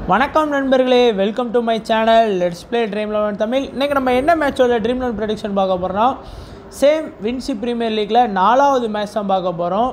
வணக்கம் நண்பர்களே welcome to my channel let's play dream eleven Tamil இன்றைக்கி நம்ம என்ன மேட்சோட ட்ரீம் லெவன் ப்ரெடிக்ஷன் பார்க்க போகிறோம்னா சேம் வின்சி ப்ரீமியர் லீக்கில் நாலாவது மேட்ச் தான் பார்க்க போகிறோம்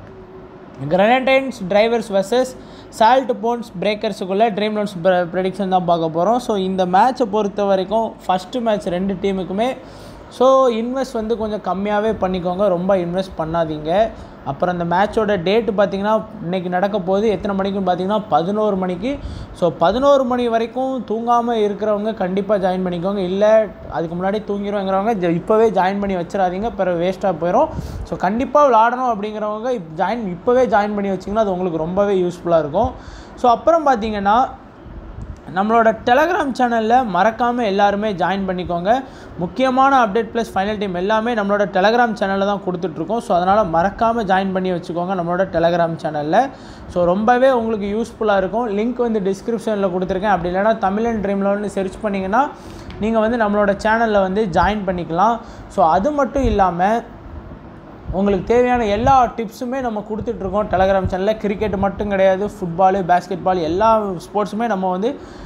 Grenadines drivers versus salt ponds பிரேக்கர்ஸுக்குள்ளே ட்ரீம் லோன்ஸ் ப்ரெடிக்ஷன் தான் பார்க்க போகிறோம் ஸோ இந்த மேட்சை பொறுத்த வரைக்கும் ஃபஸ்ட்டு மேட்ச் ரெண்டு டீமுக்குமே ஸோ இன்வெஸ்ட் வந்து கொஞ்சம் கம்மியாகவே பண்ணிக்கோங்க ரொம்ப இன்வெஸ்ட் பண்ணாதீங்க அப்புறம் அந்த மேட்சோட டேட்டு பார்த்தீங்கன்னா இன்றைக்கி நடக்க போகுது எத்தனை மணிக்குன்னு பார்த்தீங்கன்னா பதினோரு மணிக்கு ஸோ பதினோரு மணி வரைக்கும் தூங்காமல் இருக்கிறவங்க கண்டிப்பாக ஜாயின் பண்ணிக்கோங்க இல்லை அதுக்கு முன்னாடி தூங்கிடுவோங்கிறவங்க ஜ- இப்போவே ஜாயின் பண்ணி வச்சிடாதீங்க பிறகு வேஸ்ட்டாக போயிடும் ஸோ கண்டிப்பாக விளாடணும் அப்படிங்கிறவங்க ஜாயின் இப்போவே ஜாயின் பண்ணி வச்சிங்கன்னா அது உங்களுக்கு ரொம்பவே யூஸ்ஃபுல்லாக இருக்கும் ஸோ அப்புறம் பார்த்தீங்கன்னா நம்மளோட டெலகிராம் சேனலில் மறக்காமல் எல்லாருமே ஜாயின் பண்ணிக்கோங்க முக்கியமான அப்டேட் ப்ளஸ் ஃபைனல் டீம் எல்லாமே நம்மளோட டெலகிராம் சேனலில் தான் கொடுத்துட்ருக்கோம் ஸோ அதனால் மறக்காமல் ஜாயின் பண்ணி வச்சுக்கோங்க நம்மளோட டெலகிராம் சேனலில் ஸோ ரொம்பவே உங்களுக்கு யூஸ்ஃபுல்லாக இருக்கும் லிங்க் வந்து டிஸ்கிரிப்ஷனில் கொடுத்துருக்கேன் அப்படி இல்லைனா தமிழன் ட்ரீம் லோன்னு சர்ச் பண்ணிங்கன்னா நீங்கள் வந்து நம்மளோட சேனலில் வந்து ஜாயின் பண்ணிக்கலாம் ஸோ அது மட்டும் இல்லாமல் உங்களுக்கு தேவையான எல்லா டிப்ஸுமே நம்ம கொடுத்துட்ருக்கோம் டெலகிராம் சேனலில் கிரிக்கெட் மட்டும் கிடையாது ஃபுட்பாலு பேஸ்கெட் பால் எல்லா ஸ்போர்ட்ஸுமே நம்ம வந்து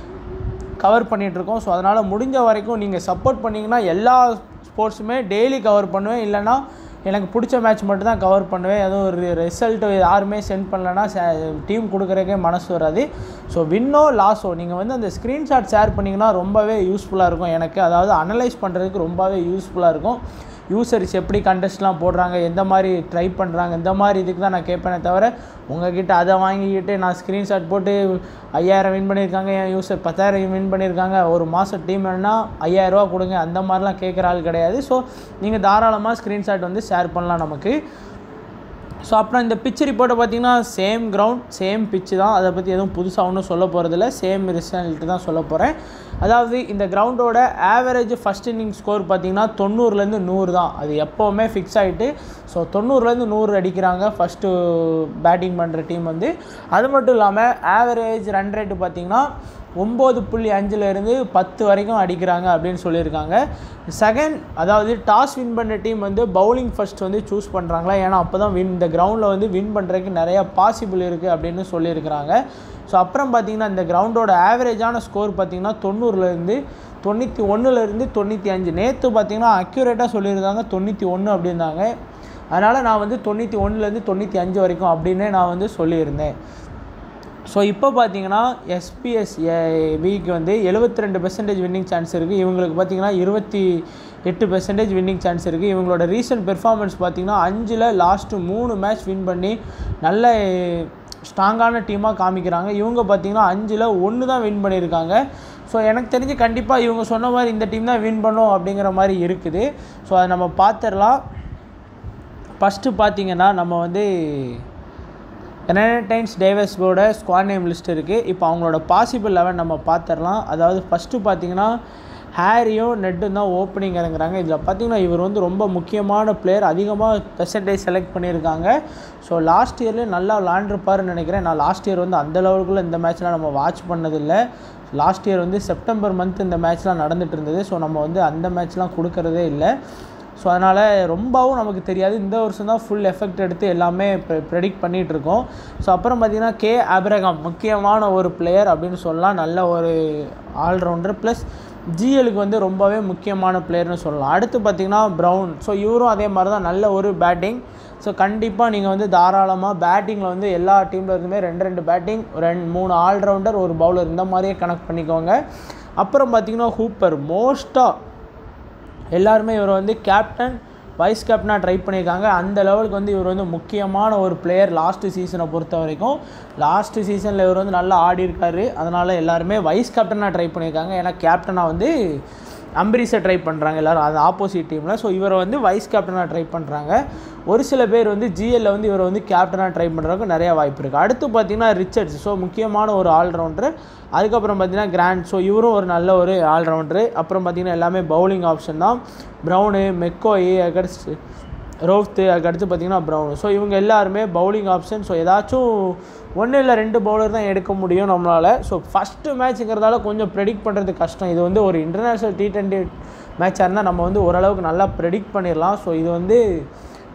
கவர் பண்ணிகிட்ருக்கோம் ஸோ அதனால் முடிஞ்ச வரைக்கும் நீங்கள் சப்போர்ட் பண்ணிங்கன்னா எல்லா ஸ்போர்ட்ஸுமே டெய்லி கவர் பண்ணுவேன் இல்லைன்னா எனக்கு பிடிச்ச மேட்ச் மட்டும் தான் கவர் பண்ணுவேன் எதுவும் ஒரு ரிசல்ட் யாருமே சென்ட் பண்ணலன்னா டீம் கொடுக்குறக்கே மனசு வராது ஸோ வின்னோ லாஸோ நீங்கள் வந்து அந்த ஸ்க்ரீன்ஷாட் ஷேர் பண்ணிங்கன்னா ரொம்பவே யூஸ்ஃபுல்லாக இருக்கும் எனக்கு அதாவது அனலைஸ் பண்ணுறதுக்கு ரொம்பவே யூஸ்ஃபுல்லாக இருக்கும் யூசர்ஸ் எப்படி கண்டெஸ்ட்லாம் போடுறாங்க எந்த மாதிரி ட்ரை பண்ணுறாங்க இந்த மாதிரி இதுக்கு தான் நான் கேட்பேனே தவிர உங்ககிட்ட அதை வாங்கிக்கிட்டு நான் ஸ்க்ரீன்ஷாட் போட்டு ஐயாயிரம் வின் பண்ணியிருக்காங்க என் யூசர் பத்தாயிரம் வின் பண்ணியிருக்காங்க ஒரு மாதம் டீம் வேணுன்னா ஐயாயிரரூவா கொடுங்க அந்த மாதிரிலாம் கேட்குற ஆள் கிடையாது ஸோ நீங்கள் தாராளமாக ஸ்க்ரீன்ஷாட் வந்து ஷேர் பண்ணலாம் நமக்கு ஸோ அப்புறம் இந்த பிச் ரிப்போர்ட்டை பார்த்தீங்கன்னா சேம் கிரவுண்ட் சேம் பிச்சு தான் அதை பற்றி எதுவும் புதுசாக ஒன்றும் சொல்ல போகிறதில்ல சேம் ரிசல்ட் தான் சொல்ல போகிறேன் அதாவது இந்த கிரவுண்டோட ஆவரேஜ் ஃபஸ்ட் இன்னிங் ஸ்கோர் பார்த்தீங்கன்னா தொண்ணூறுலேருந்து நூறு தான் அது எப்போவுமே ஃபிக்ஸ் ஆகிட்டு ஸோ தொண்ணூறுலேருந்து நூறு அடிக்கிறாங்க ஃபஸ்ட்டு பேட்டிங் பண்ணுற டீம் வந்து அது மட்டும் இல்லாமல் ஆவரேஜ் ரன் ரேட்டு பார்த்தீங்கன்னா ஒம்பது புள்ளி அஞ்சுலேருந்து பத்து வரைக்கும் அடிக்கிறாங்க அப்படின்னு சொல்லியிருக்காங்க செகண்ட் அதாவது டாஸ் வின் பண்ணுற டீம் வந்து பவுலிங் ஃபர்ஸ்ட் வந்து சூஸ் பண்ணுறாங்களா ஏன்னா அப்போ தான் வின் இந்த கிரவுண்டில் வந்து வின் பண்ணுறதுக்கு நிறையா பாசிபிள் இருக்குது அப்படின்னு சொல்லியிருக்கிறாங்க ஸோ அப்புறம் பார்த்தீங்கன்னா இந்த கிரவுண்டோட ஆவரேஜான ஸ்கோர் பார்த்தீங்கன்னா தொண்ணூறுலேருந்து தொண்ணூற்றி ஒன்றுலேருந்து தொண்ணூற்றி அஞ்சு நேற்று பார்த்தீங்கன்னா அக்யூரேட்டாக சொல்லியிருந்தாங்க தொண்ணூற்றி ஒன்று அப்படின்னாங்க அதனால் நான் வந்து தொண்ணூற்றி ஒன்றுலேருந்து தொண்ணூற்றி அஞ்சு வரைக்கும் அப்படின்னே நான் வந்து சொல்லியிருந்தேன் ஸோ இப்போ பார்த்தீங்கன்னா எஸ்பிஎஸ் விக்கு வந்து 72% ரெண்டு பெர்சன்டேஜ் வின்னிங் சான்ஸ் இருக்குது இவங்களுக்கு பார்த்தீங்கன்னா இருபத்தி எட்டு பெர்சன்டேஜ் வின்னிங் சான்ஸ் இருக்குது இவங்களோட ரீசன்ட் பெர்ஃபார்மன்ஸ் பார்த்தீங்கன்னா அஞ்சில் லாஸ்ட்டு மூணு மேட்ச் வின் பண்ணி நல்ல ஸ்ட்ராங்கான டீமாக காமிக்கிறாங்க இவங்க பார்த்தீங்கன்னா அஞ்சில் ஒன்று தான் வின் பண்ணியிருக்காங்க ஸோ எனக்கு தெரிஞ்சு கண்டிப்பாக இவங்க சொன்ன மாதிரி இந்த டீம் தான் வின் பண்ணும் அப்படிங்கிற மாதிரி இருக்குது ஸோ அதை நம்ம பார்த்துடலாம் ஃபஸ்ட்டு பார்த்தீங்கன்னா நம்ம வந்து ரெனடைன்ஸ் டேவஸோட ஸ்குவாட் நேம் லிஸ்ட் இருக்குது இப்போ அவங்களோட பாசிபிள் லெவன் நம்ம பார்த்துடலாம் அதாவது ஃபஸ்ட்டு பார்த்தீங்கன்னா ஹேரியும் நெட்டும் தான் ஓப்பனிங் இறங்குறாங்க இதில் பார்த்தீங்கன்னா இவர் வந்து ரொம்ப முக்கியமான பிளேயர் அதிகமாக பெர்சன்டேஜ் செலக்ட் பண்ணியிருக்காங்க ஸோ லாஸ்ட் இயர்லேயே நல்லா விளாண்டுருப்பாருன்னு நினைக்கிறேன் நான் லாஸ்ட் இயர் வந்து அந்த லெவலுக்குள்ள இந்த மேட்ச்லாம் நம்ம வாட்ச் பண்ணதில்லை லாஸ்ட் இயர் வந்து செப்டம்பர் மந்த் இந்த மேட்ச்லாம் நடந்துட்டு இருந்தது ஸோ நம்ம வந்து அந்த மேட்ச்லாம் கொடுக்கறதே இல்லை ஸோ அதனால் ரொம்பவும் நமக்கு தெரியாது இந்த வருஷம் தான் ஃபுல் எஃபெக்ட் எடுத்து எல்லாமே ப்ரெடிக்ட் பண்ணிகிட்டு இருக்கோம் ஸோ அப்புறம் பார்த்தீங்கன்னா கே அபிரகாம் முக்கியமான ஒரு பிளேயர் அப்படின்னு சொல்லலாம் நல்ல ஒரு ஆல்ரவுண்டர் ப்ளஸ் ஜிஎலுக்கு வந்து ரொம்பவே முக்கியமான பிளேயர்னு சொல்லலாம் அடுத்து பார்த்தீங்கன்னா ப்ரவுன் ஸோ இவரும் அதே மாதிரி தான் நல்ல ஒரு பேட்டிங் ஸோ கண்டிப்பாக நீங்கள் வந்து தாராளமாக பேட்டிங்கில் வந்து எல்லா டீமில் இருந்துமே ரெண்டு ரெண்டு பேட்டிங் ரெண்டு மூணு ஆல்ரவுண்டர் ஒரு பவுலர் இந்த மாதிரியே கனெக்ட் பண்ணிக்கோங்க அப்புறம் பார்த்தீங்கன்னா ஹூப்பர் மோஸ்ட்டாக எல்லாருமே இவர் வந்து கேப்டன் வைஸ் கேப்டனாக ட்ரை பண்ணியிருக்காங்க அந்த லெவலுக்கு வந்து இவர் வந்து முக்கியமான ஒரு பிளேயர் லாஸ்ட்டு சீசனை பொறுத்த வரைக்கும் லாஸ்ட்டு சீசனில் இவர் வந்து நல்லா ஆடி இருக்காரு அதனால் எல்லாருமே வைஸ் கேப்டனாக ட்ரை பண்ணியிருக்காங்க ஏன்னா கேப்டனாக வந்து அம்பரீஷை ட்ரை பண்ணுறாங்க எல்லோரும் அது ஆப்போசிட் டீமில் ஸோ இவரை வந்து வைஸ் கேப்டனாக ட்ரை பண்ணுறாங்க ஒரு சில பேர் வந்து ஜிஎல்ல வந்து இவரை வந்து கேப்டனாக ட்ரை பண்ணுறதுக்கு நிறைய வாய்ப்பு இருக்குது அடுத்து பார்த்தீங்கன்னா ரிச்சர்ட்ஸ் ஸோ முக்கியமான ஒரு ஆல்ரவுண்டர் அதுக்கப்புறம் பார்த்தீங்கன்னா கிராண்ட் ஸோ இவரும் ஒரு நல்ல ஒரு ஆல்ரவுண்டரு அப்புறம் பார்த்தீங்கன்னா எல்லாமே பவுலிங் ஆப்ஷன் தான் ப்ரௌனு மெக்கோயி அதுக்கடுத்து ரோஃப்த்து அதுக்கடுத்து பார்த்தீங்கன்னா ப்ரௌனு ஸோ இவங்க எல்லாருமே பவுலிங் ஆப்ஷன் ஸோ ஏதாச்சும் ஒன்று இல்லை ரெண்டு பவுலர் தான் எடுக்க முடியும் நம்மளால் ஸோ ஃபஸ்ட்டு மேட்ச்சுங்கிறதால கொஞ்சம் ப்ரெடிக்ட் பண்ணுறது கஷ்டம் இது வந்து ஒரு இன்டர்நேஷ்னல் டி டுவெண்ட்டி மேட்சாக இருந்தால் நம்ம வந்து ஓரளவுக்கு நல்லா ப்ரெடிக்ட் பண்ணிடலாம் ஸோ இது வந்து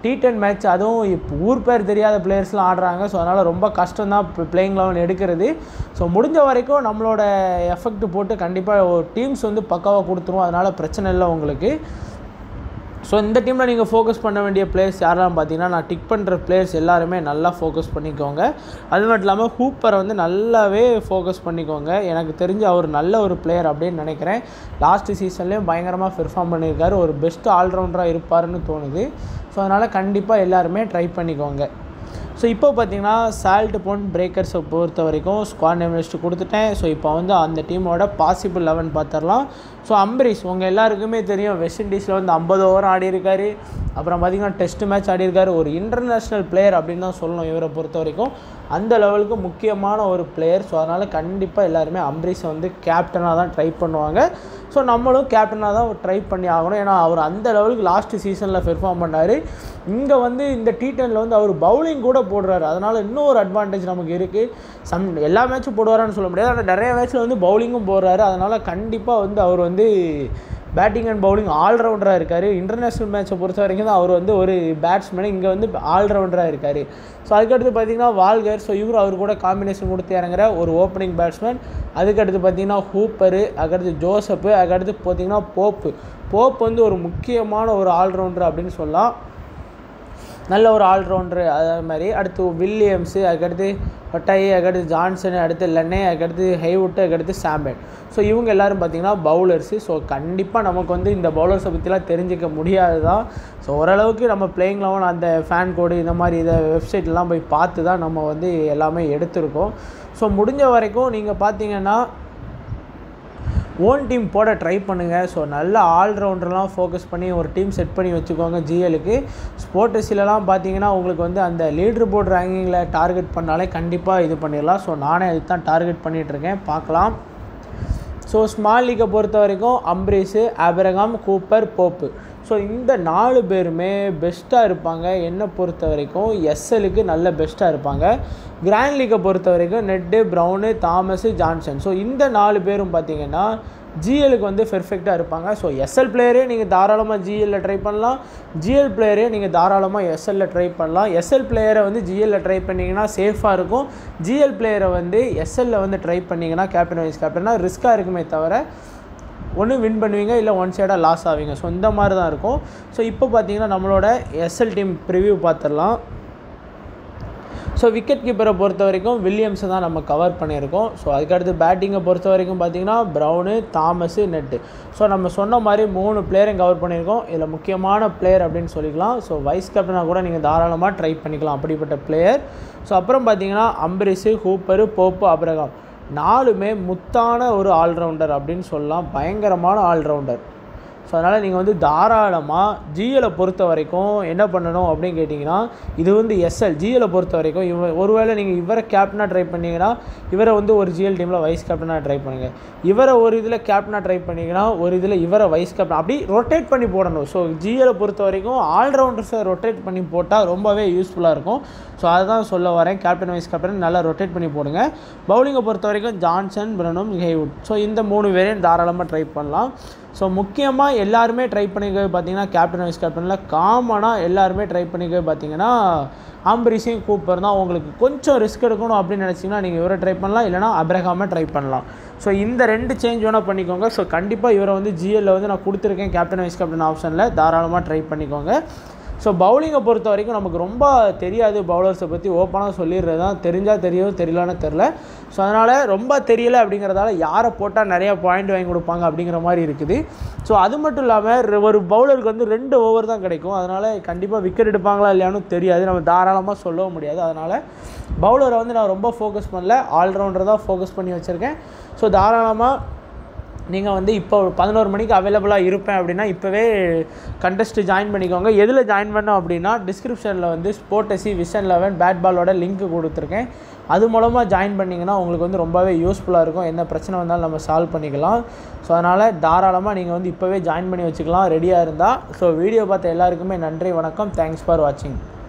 டி டென் மேட்ச் அதுவும் இப்போ ஊர் பேர் தெரியாத பிளேயர்ஸ்லாம் ஆடுறாங்க ஸோ அதனால் ரொம்ப கஷ்டம் தான் பிளேயிங் லெவன் எடுக்கிறது ஸோ முடிஞ்ச வரைக்கும் நம்மளோட எஃபெக்ட் போட்டு கண்டிப்பாக டீம்ஸ் வந்து பக்காவாக கொடுத்துருவோம் அதனால் பிரச்சனை இல்லை உங்களுக்கு ஸோ இந்த டீமில் நீங்கள் ஃபோக்கஸ் பண்ண வேண்டிய பிளேயர்ஸ் யாரெல்லாம் பார்த்தீங்கன்னா நான் டிக் பண்ணுற பிளேயர்ஸ் எல்லாருமே நல்லா ஃபோக்கஸ் பண்ணிக்கோங்க அது மட்டும் இல்லாமல் ஹூப்பரை வந்து நல்லாவே ஃபோக்கஸ் பண்ணிக்கோங்க எனக்கு தெரிஞ்சு அவர் நல்ல ஒரு பிளேயர் அப்படின்னு நினைக்கிறேன் லாஸ்ட் சீசன்லேயும் பயங்கரமாக பெர்ஃபார்ம் பண்ணியிருக்காரு ஒரு பெஸ்ட் ஆல்ரவுண்டராக இருப்பாருன்னு தோணுது ஸோ அதனால் கண்டிப்பாக எல்லாருமே ட்ரை பண்ணிக்கோங்க ஸோ இப்போ பார்த்தீங்கன்னா சால்ட் பொன் பிரேக்கர்ஸை பொறுத்த வரைக்கும் ஸ்குவாட் நேம் லிஸ்ட் கொடுத்துட்டேன் ஸோ இப்போ வந்து அந்த டீமோட பாசிபிள் லெவன் பார்த்துடலாம் ஸோ அம்பரீஷ் உங்கள் எல்லாருக்குமே தெரியும் வெஸ்ட் இண்டீஸில் வந்து ஐம்பது ஓவர் ஆடி இருக்காரு அப்புறம் பார்த்தீங்கன்னா டெஸ்ட் மேட்ச் ஆடி இருக்காரு ஒரு இன்டர்நேஷ்னல் பிளேயர் அப்படின்னு தான் சொல்லணும் இவரை பொறுத்த வரைக்கும் அந்த லெவலுக்கு முக்கியமான ஒரு பிளேயர் ஸோ அதனால் கண்டிப்பாக எல்லாருமே அம்பரீஷை வந்து கேப்டனாக தான் ட்ரை பண்ணுவாங்க ஸோ நம்மளும் கேப்டனாக தான் ட்ரை பண்ணி ஆகணும் ஏன்னா அவர் அந்த லெவலுக்கு லாஸ்ட் சீசனில் பெர்ஃபார்ம் பண்ணார் இங்கே வந்து இந்த டி டெனில் வந்து அவர் பவுலிங் கூட போடுறாரு அதனால் இன்னும் ஒரு அட்வான்டேஜ் நமக்கு இருக்குது சம் எல்லா மேட்சும் போடுவாரான்னு சொல்ல முடியாது ஆனால் நிறைய மேட்ச்சில் வந்து பவுலிங்கும் போடுறாரு அதனால் கண்டிப்பாக வந்து அவர் வந்து பேட்டிங் அண்ட் பவுலிங் ஆல்ரவுண்டராக இருக்கார் இன்டர்நேஷ்னல் மேட்சை பொறுத்த வரைக்கும் தான் அவர் வந்து ஒரு பேட்ஸ்மேன் இங்கே வந்து ஆல்ரவுண்டராக இருக்கார் ஸோ அதுக்கடுத்து பார்த்தீங்கன்னா வால்கர் ஸோ இவர் அவர் கூட காம்பினேஷன் கொடுத்து இறங்குற ஒரு ஓப்பனிங் பேட்ஸ்மேன் அதுக்கடுத்து பார்த்தீங்கன்னா ஹூப்பரு அதுக்கடுத்து ஜோசப்பு அதுக்கடுத்து பார்த்தீங்கன்னா போப்பு போப் வந்து ஒரு முக்கியமான ஒரு ஆல்ரவுண்டர் அப்படின்னு சொல்லலாம் நல்ல ஒரு ஆல்ரவுண்டரு அதே மாதிரி அடுத்து வில்லியம்ஸு அதுக்கடுத்து ஒட்டாயி அதுக்கடுத்து ஜான்சன் அடுத்து லென்னே அதுக்கடுத்து ஹைவுட்டு அதுக்கடுத்து சாம்பன் ஸோ இவங்க எல்லோரும் பார்த்திங்கன்னா பவுலர்ஸு ஸோ கண்டிப்பாக நமக்கு வந்து இந்த பவுலர்ஸை பற்றிலாம் தெரிஞ்சிக்க முடியாது தான் ஸோ ஓரளவுக்கு நம்ம பிளேயிங் லெவன் அந்த ஃபேன் கோடு இந்த மாதிரி இதை வெப்சைட்லாம் போய் பார்த்து தான் நம்ம வந்து எல்லாமே எடுத்திருக்கோம் ஸோ முடிஞ்ச வரைக்கும் நீங்கள் பார்த்தீங்கன்னா ஓன் டீம் போட ட்ரை பண்ணுங்கள் ஸோ நல்ல ஆல்ரவுண்டர்லாம் ஃபோக்கஸ் பண்ணி ஒரு டீம் செட் பண்ணி வச்சுக்கோங்க ஜிஎலுக்கு ஸ்போர்ட்ஸிலலாம் பார்த்தீங்கன்னா உங்களுக்கு வந்து அந்த லீடர் போர்டு ரேங்கிங்கில் டார்கெட் பண்ணாலே கண்டிப்பாக இது பண்ணிடலாம் ஸோ நானே அதுக்கு தான் டார்கெட் பண்ணிகிட்ருக்கேன் பார்க்கலாம் ஸோ ஸ்மால் லீக்கை பொறுத்த வரைக்கும் Ambris Abraham Cooper Pope so இந்த நாலு பேருமே பெஸ்ட்டாக இருப்பாங்க என்னை பொறுத்த வரைக்கும் எஸ்எலுக்கு நல்ல பெஸ்ட்டாக இருப்பாங்க கிராண்ட் லீக்கை பொறுத்த வரைக்கும் நெட்டு ப்ரௌனு தாமஸு ஜான்சன் ஸோ இந்த நாலு பேரும் பார்த்தீங்கன்னா ஜிஎலுக்கு வந்து பெர்ஃபெக்டாக இருப்பாங்க ஸோ எஸ்எல் பிளேயரே நீங்கள் தாராளமாக ஜிஎல்ல ட்ரை பண்ணலாம் ஜிஎல் பிளேயரே நீங்கள் தாராளமாக எஸ்எல்ல ட்ரை பண்ணலாம் எஸ்எல் பிளேயரை வந்து ஜிஎல்ல ட்ரை பண்ணிங்கன்னா சேஃபாக இருக்கும் ஜிஎல் பிளேயரை வந்து எஸ்எல்ல வந்து ட்ரை பண்ணிங்கன்னா கேப்டன் வைஸ் கேப்டனா ரிஸ்க்காக இருக்குமே தவிர ஒன்று வின் பண்ணுவீங்க இல்லை ஒன் சைடாக லாஸ் ஆவீங்க ஸோ இந்த மாதிரி தான் இருக்கும் ஸோ இப்போ பார்த்தீங்கன்னா நம்மளோட எஸ்எல் டீம் ப்ரிவ்யூ பார்த்துடலாம் ஸோ விக்கெட் கீப்பரை பொறுத்த வரைக்கும் வில்லியம்ஸை தான் நம்ம கவர் பண்ணியிருக்கோம் ஸோ அதுக்கடுத்து பேட்டிங்கை பொறுத்த வரைக்கும் பார்த்தீங்கன்னா ப்ரௌனு தாமஸு நெட்டு ஸோ நம்ம சொன்ன மாதிரி மூணு பிளேயரையும் கவர் பண்ணியிருக்கோம் இதில் முக்கியமான பிளேயர் அப்படின்னு சொல்லிக்கலாம் ஸோ வைஸ் கேப்டனாக கூட நீங்கள் தாராளமாக ட்ரை பண்ணிக்கலாம் அப்படிப்பட்ட பிளேயர் ஸோ அப்புறம் பார்த்தீங்கன்னா அம்பரிஸு ஹூப்பரு போப்பு அப்ரகாம் நாலுமே முத்தான ஒரு ஆல்ரவுண்டர் அப்படின்னு சொல்லலாம் பயங்கரமான ஆல்ரவுண்டர் ஸோ அதனால் நீங்கள் வந்து தாராளமாக ஜிஎலை பொறுத்த வரைக்கும் என்ன பண்ணணும் அப்படின்னு கேட்டிங்கன்னா இது வந்து எஸ்எல் ஜிஎலை பொறுத்த வரைக்கும் இவ ஒருவேளை நீங்கள் இவரை கேப்டனாக ட்ரை பண்ணீங்கன்னா இவரை வந்து ஒரு ஜிஎல் டீமில் வைஸ் கேப்டனாக ட்ரை பண்ணுங்கள் இவரை ஒரு இதில் கேப்டனாக ட்ரை பண்ணிங்கன்னா ஒரு இதில் இவரை வைஸ் கேப்டன் அப்படி ரொட்டேட் பண்ணி போடணும் ஸோ ஜிஎலை பொறுத்த வரைக்கும் ஆல்ரவுண்டர்ஸை ரொட்டேட் பண்ணி போட்டால் ரொம்பவே யூஸ்ஃபுல்லாக இருக்கும் ஸோ அதை தான் சொல்ல வரேன் கேப்டன் வைஸ் கேப்டன் நல்லா ரொட்டேட் பண்ணி போடுங்க பவுலிங்கை பொறுத்த வரைக்கும் ஜான்சன் பிரனும் ஹேவுட் ஸோ இந்த மூணு பேரையும் தாராளமாக ட்ரை பண்ணலாம் ஸோ முக்கியமாக எல்லாருமே ட்ரை பண்ணிக்கிறது பார்த்தீங்கன்னா கேப்டன் வைஸ் கேப்டனில் காமனாக எல்லாருமே ட்ரை பண்ணிக்கிறது பார்த்தீங்கன்னா ஆம்பரிஷையும் கூப்பர் தான் உங்களுக்கு கொஞ்சம் ரிஸ்க் எடுக்கணும் அப்படின்னு நினச்சிங்கன்னா நீங்கள் இவரை ட்ரை பண்ணலாம் இல்லைனா அப்ரஹாமை ட்ரை பண்ணலாம் ஸோ இந்த ரெண்டு சேஞ்ச் வேணால் பண்ணிக்கோங்க ஸோ கண்டிப்பாக இவரை வந்து ஜிஎல்ல வந்து நான் கொடுத்துருக்கேன் கேப்டன் வைஸ் கேப்டன் ஆப்ஷனில் தாராளமாக ட்ரை பண்ணிக்கோங்க ஸோ பவுலிங்கை பொறுத்த வரைக்கும் நமக்கு ரொம்ப தெரியாது பவுலர்ஸை பற்றி ஓப்பனாக சொல்லிடுறது தான் தெரிஞ்சால் தெரியும் தெரியலன்னு தெரில ஸோ அதனால் ரொம்ப தெரியல அப்படிங்கிறதால யாரை போட்டால் நிறையா பாயிண்ட் வாங்கி கொடுப்பாங்க அப்படிங்கிற மாதிரி இருக்குது ஸோ அது மட்டும் இல்லாமல் ஒரு பவுலருக்கு வந்து ரெண்டு ஓவர் தான் கிடைக்கும் அதனால் கண்டிப்பாக விக்கெட் எடுப்பாங்களா இல்லையானு தெரியாது நம்ம தாராளமாக சொல்லவும் முடியாது அதனால் பவுலரை வந்து நான் ரொம்ப ஃபோக்கஸ் பண்ணல ஆல்ரவுண்டர் தான் ஃபோக்கஸ் பண்ணி வச்சுருக்கேன் ஸோ தாராளமாக நீங்கள் வந்து இப்போ ஒரு பதினோரு மணிக்கு அவைலபிளாக இருப்பேன் அப்படின்னா இப்போவே கண்டெஸ்ட்டு ஜாயின் பண்ணிக்கோங்க எதில் ஜாயின் பண்ணோம் அப்படின்னா டிஸ்கிரிப்ஷனில் வந்து ஸ்போர்டசி விஷன் லெவன் பேட் பாலோட லிங்க் கொடுத்துருக்கேன் அது மூலமாக ஜாயின் பண்ணிங்கன்னா உங்களுக்கு வந்து ரொம்பவே யூஸ்ஃபுல்லாக இருக்கும் என்ன பிரச்சனை வந்தாலும் நம்ம சால்வ் பண்ணிக்கலாம் ஸோ அதனால் தாராளமாக நீங்கள் வந்து இப்போவே ஜாயின் பண்ணி வச்சுக்கலாம் ரெடியாக இருந்தால் ஸோ வீடியோ பார்த்த எல்லாருக்குமே நன்றி வணக்கம் தேங்க்ஸ் ஃபார் வாட்சிங்